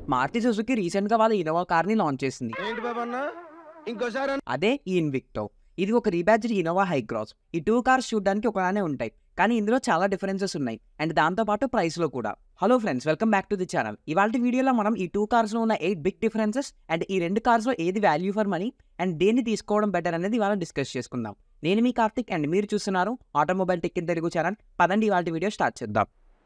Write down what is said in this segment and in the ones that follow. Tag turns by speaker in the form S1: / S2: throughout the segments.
S1: Maruti Suzuki రీసెంట్గా వాళ్ళ Innova కార్ని లాంచ్ చేసింది
S2: ఏంటి బాబు అన్న ఇంకోసారి అన్న.
S1: అదే ఈ ఇన్విక్టో ఇది ఒక రీబ్యాచ్డ్ ఇన్నోవా హై క్రాస్ ఈ టూ కార్స్ చూడడానికి ఒకలానే ఉంటాయి కానీ ఇందులో చాలా డిఫరెన్సెస్ ఉన్నాయి అండ్ దాంతోపాటు ప్రైస్లో కూడా hello friends welcome back to the channel ఇవాళ వీడియోలో మనం ఈ టూ కార్స్లో ఉన్న ఎయిట్ బిగ్ డిఫరెన్సెస్ అండ్ ఈ రెండు కార్స్లో ఏది వాల్యూ ఫర్ మనీ అండ్ దేన్ని తీసుకోవడం బెటర్ అనేది ఇవాళ డిస్కస్ చేసుకుందాం నేను మీ కార్తిక్ అండ్ మీరు చూస్తున్నారు automobile tech in Telugu channel పదండి ఇవాళ వీడియో స్టార్ట్ చేద్దాం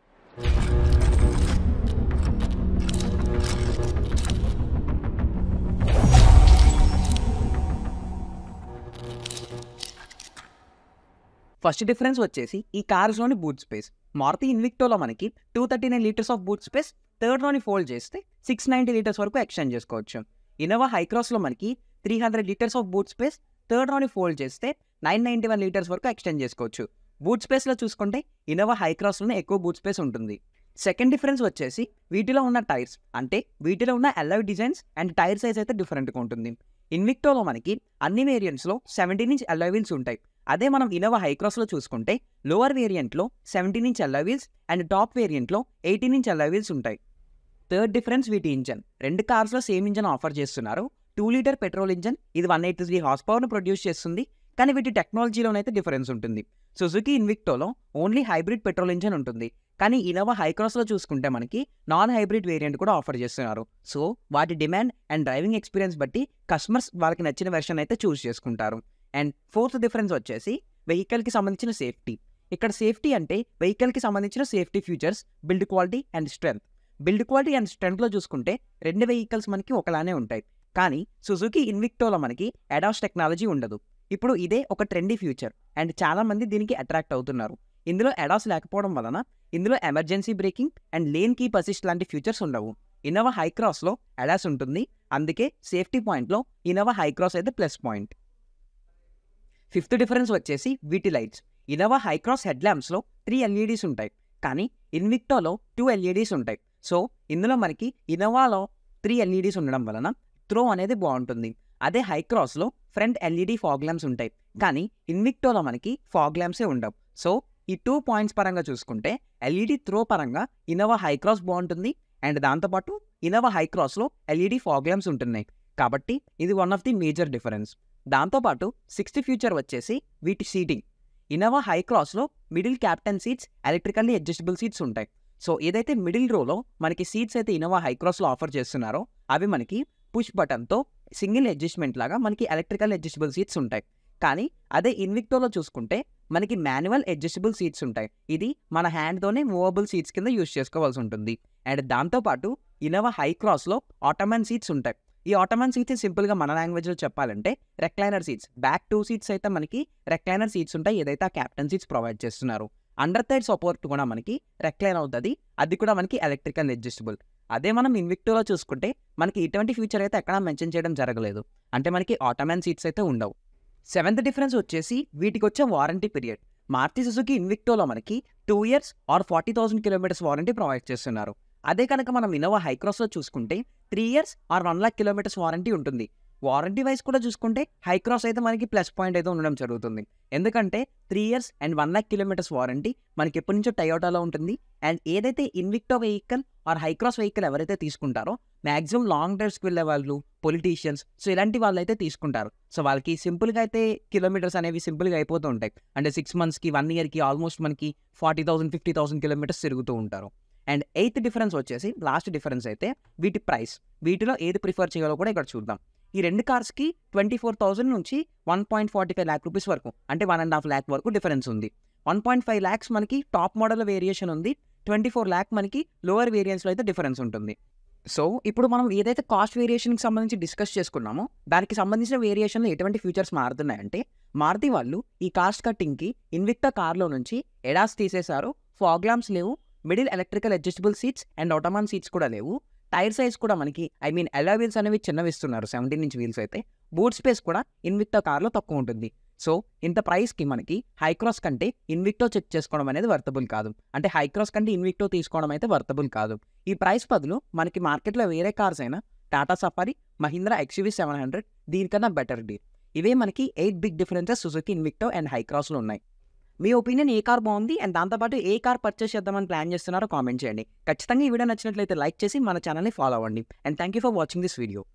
S1: ఫస్ట్ డిఫరెన్స్ వచ్చేసి ఈ కార్స్లోని బూట్ స్పేస్ మారుతి ఇన్విక్టోలో మనకి two thirty nine litres of boot space థర్డ్లోని ఫోల్డ్ చేస్తే సిక్స్ నైంటీ లీటర్స్ వరకు ఎక్స్టెండ్ చేసుకోవచ్చు ఇన్నోవా హైక్రాస్లో మనకి three hundred litres of boot space థర్డ్లోని ఫోల్డ్ చేస్తే నైన్ నైంటీ వన్ లీటర్స్ వరకు ఎక్స్టెండ్ చేసుకోవచ్చు బూట్ స్పేస్లో చూసుకుంటే ఇన్నోవా హైక్రాస్లోనే ఎక్కువ బూట్ స్పేస్ ఉంటుంది సెకండ్ డిఫరెన్స్ వచ్చేసి వీటిలో ఉన్న టైర్స్ అంటే వీటిలో ఉన్న alloy designs and tyre size అయితే డిఫరెంట్గా ఉంటుంది ఇన్విక్టోలో మనకి అన్ని వేరియంట్స్లో సెవెంటీన్ ఇంచ్ ఎల్ఐ వీల్స్ ఉంటాయి అదే మనం ఇన్నోవా హైక్రాస్లో చూసుకుంటే లోవర్ వేరియంట్లో seventeen inch alloy wheels and top వేరియంట్లో ఎయిటీన్ ఇంచ్ ఎల్ఐ వీల్స్ ఉంటాయి థర్డ్ డిఫరెన్స్ వీటి ఇంజన్ రెండు కార్స్లో సేమ్ ఇంజన్ ఆఫర్ చేస్తున్నారు టూ లీటర్ పెట్రోల్ ఇంజన్ ఇది వన్ ఎయిటీ త్రీ హార్స్ పవర్ను ప్రొడ్యూస్ చేస్తుంది కానీ వీటి టెక్నాలజీలోనైతే డిఫరెన్స్ ఉంటుంది సుజుకి ఇన్విక్టోలో ఓన్లీ హైబ్రిడ్ పెట్రోల్ ఇంజన్ ఉంటుంది కానీ ఇనోవా హైక్రాస్లో చూసుకుంటే మనకి నాన్ హైబ్రిడ్ వేరియంట్ కూడా ఆఫర్ చేస్తున్నారు సో వాటి డిమాండ్ అండ్ డ్రైవింగ్ ఎక్స్పీరియన్స్ బట్టి కస్టమర్స్ వాళ్ళకి నచ్చిన వెర్షన్ అయితే చూస్ చేసుకుంటారు అండ్ ఫోర్త్ డిఫరెన్స్ వచ్చేసి వెహికల్కి సంబంధించిన సేఫ్టీ ఇక్కడ సేఫ్టీ అంటే వెహికల్కి సంబంధించిన safety features build quality and strength build quality and స్ట్రెంత్లో చూసుకుంటే రెండు వెహికల్స్ మనకి ఒకలానే ఉంటాయి కానీ సుజుకి ఇన్విక్టోలో మనకి అడాస్ టెక్నాలజీ ఉండదు ఇప్పుడు ఇదే ఒక ట్రెండీ ఫ్యూచర్ అండ్ చాలా మంది దీనికి అట్రాక్ట్ అవుతున్నారు ఇందులో అడాస్ లేకపోవడం వలన ఇందులో emergency braking and lane keep assist లాంటి ఫీచర్స్ ఉండవు ఇన్నోవా హైక్రాస్లో అడాస్ ఉంటుంది అందుకే సేఫ్టీ పాయింట్లో ఇన్నోవా హైక్రాస్ అయితే ప్లస్ పాయింట్ ఫిఫ్త్ డిఫరెన్స్ వచ్చేసి వీటి లైట్స్ ఇన్నోవా హైక్రాస్ హెడ్ ల్యాంప్స్లో త్రీ ఎల్ఈడీస్ ఉంటాయి కానీ ఇన్విక్టోలో టూ ఎల్ఈడీస్ ఉంటాయి సో ఇందులో మనకి ఇన్నోవాలో త్రీ ఎల్ఈడీస్ ఉండడం వలన త్రో అనేది బాగుంటుంది అదే హైక్రాస్లో ఫ్రంట్ ఎల్ఈడీ ఫాగ్ ల్యాంప్స్ ఉంటాయి కానీ ఇన్విక్టోలో మనకి ఫాగ్ ల్యాంప్సే ఉండవు సో ఈ టూ పాయింట్స్ పరంగా చూసుకుంటే ఎల్ఈడి త్రో పరంగా ఇన్నోవా హైక్రాస్ బాగుంటుంది అండ్ దాంతోపాటు ఇన్నోవా హైక్రాస్లో ఎల్ఈడి ఫాగ్ ల్యాంప్స్ ఉంటున్నాయి కాబట్టి ఇది one of the major difference దాంతోపాటు సిక్స్త్ ఫ్యూచర్ వచ్చేసి వీటి సీటింగ్ ఇన్నోవా హైక్రాస్లో middle captain seats electrically adjustable seats ఉంటాయి సో ఏదైతే మిడిల్ రోలో మనకి సీట్స్ అయితే ఇన్నోవా హైక్రాస్లో ఆఫర్ చేస్తున్నారో అవి మనకి పుష్ బటన్తో సింగిల్ అడ్జస్ట్మెంట్ లాగా మనకి ఎలక్ట్రికల్ అడ్జస్టబుల్ సీట్స్ ఉంటాయి కానీ అదే ఇన్విక్టోలో చూసుకుంటే మనకి మాన్యువల్ అడ్జస్టబుల్ సీట్స్ ఉంటాయి ఇది మన హ్యాండ్తోనే మూవబుల్ సీట్స్ కింద యూస్ చేసుకోవాల్సి ఉంటుంది అండ్ దాంతోపాటు ఇన్నోవా హై క్రాస్లో ఆటోమన్ సీట్స్ ఉంటాయి ఈ ఆటోమన్ సీట్స్ సింపుల్గా మన లాంగ్వేజ్లో చెప్పాలంటే recliner seats back two seats అయితే మనకి రెక్లైనర్ సీట్స్ ఉంటాయి ఏదైతే ఆ క్యాప్టెన్ సీట్స్ ప్రొవైడ్ చేస్తున్నారు అండర్ థైడ్ సపోర్ట్ కూడా మనకి రెక్లైన్ అవుతుంది అది కూడా మనకి ఎలక్ట్రికల్ అడ్జస్టబుల్ అదే మనం ఇన్విక్టోలో చూసుకుంటే మనకి ఇటువంటి ఫీచర్ అయితే ఎక్కడా మెన్షన్ చేయడం జరగలేదు అంటే మనకి ఆటోమన్ సీట్స్ అయితే ఉండవు సెవెంత్ డిఫరెన్స్ వచ్చేసి వీటికి వచ్చే వారంటీ పీరియడ్ మారుతి సుజుకి ఇన్విక్టోలో మనకి two years or forty thousand kilometres warranty provide చేస్తున్నారు అదే కనుక మనం ఇన్నోవా హైక్రాస్లో చూసుకుంటే three years or one lakh kilometres warranty ఉంటుంది వారంటీ వైజ్ కూడా చూసుకుంటే హైక్రాస్ అయితే మనకి ప్లస్ పాయింట్ అయితే ఉండడం జరుగుతుంది ఎందుకంటే three years and one lakh kilometres warranty మనకి ఎప్పటి నుంచో టయోటాలో ఉంటుంది అండ్ ఏదైతే Invicto vehicle or Hycross vehicle ఎవరైతే తీసుకుంటారో మ్యాక్సిమం లాంగ్ డ్రైవ్స్కి వెళ్ళే వాళ్ళు పొలిటీషియన్స్ సో ఇలాంటి వాళ్ళు అయితే తీసుకుంటారు సో వాళ్ళకి సింపుల్గా అయితే కిలోమీటర్స్ అనేవి సింపుల్గా అయిపోతూ ఉంటాయి అంటే సిక్స్ మంత్స్కి వన్ ఇయర్కి ఆల్మోస్ట్ మనకి forty thousand fifty thousand kilometres తిరుగుతూ ఉంటారు అండ్ ఎయిత్ డిఫరెన్స్ వచ్చేసి లాస్ట్ డిఫరెన్స్ అయితే వీటి ప్రైస్ వీటిలో ఏది ప్రిఫర్ చేయాలో కూడా ఇక్కడ చూద్దాం ఈ రెండు కార్స్కి ట్వంటీ ఫోర్ థౌసండ్ నుంచి one point forty five lakh rupees వరకు అంటే వన్ అండ్ హాఫ్ ల్యాక్ వరకు డిఫరెన్స్ ఉంది వన్ పాయింట్ ఫైవ్ ల్యాక్స్ మనకి టాప్ మోడల్ వేరియేషన్ ఉంది ట్వంటీ ఫోర్ ల్యాక్ మనకి లోవర్ వేరియంట్స్లో అయితే డిఫరెన్స్ ఉంటుంది సో ఇప్పుడు మనం ఏదైతే కాస్ట్ వేరియేషన్కి సంబంధించి డిస్కస్ చేసుకున్నామో దానికి సంబంధించిన వేరియేషన్లో ఎటువంటి ఫీచర్స్ మారుతున్నాయంటే మారుతి వాళ్ళు ఈ కాస్ట్ కట్టింగ్కి ఇన్విక్టా కార్లో నుంచి ఎడాస్ తీసేశారు ఫాగ్ ల్యాంప్స్ లేవు middle electrical adjustable seats and ottoman seats కూడా లేవు టైర్ సైజ్ కూడా మనకి ఐ మీన్ ఎలా వీల్స్ అనేవి చిన్నవి ఇస్తున్నారు సెవెంటీన్ ఇంచ్ వీల్స్ అయితే బూట్ స్పేస్ కూడా ఇన్విక్టో కార్లో తక్కువ ఉంటుంది సో ఇంత ప్రైస్కి మనకి హైక్రాస్ కంటే ఇన్విక్టో చెక్ చేసుకోవడం అనేది వర్తబుల్ కాదు అంటే హైక్రాస్ కంటే ఇన్విక్టో తీసుకోవడం అయితే వర్తబుల్ కాదు ఈ ప్రైస్ బదులు మనకి మార్కెట్లో వేరే కార్స్ అయినా Tata Safari Mahindra XUV seven hundred దీనికన్నా బెటర్ డీల్ ఇవే మనకి eight big differences Suzuki Invicto and హైక్రాస్లో ఉన్నాయి మీ ఒపీనియన్ ఏ కార్ బాగుంది అండ్ దాంతోపాటు ఏ కార్ పర్చేస్ చేద్దామని ప్లాన్ చేస్తున్నారో కామెంట్ చేయండి ఖచ్చితంగా ఈ వీడియో నచ్చినట్లయితే లైక్ చేసి మన ఛానల్ని ఫాలో అవ్వండి and thank you for watching this video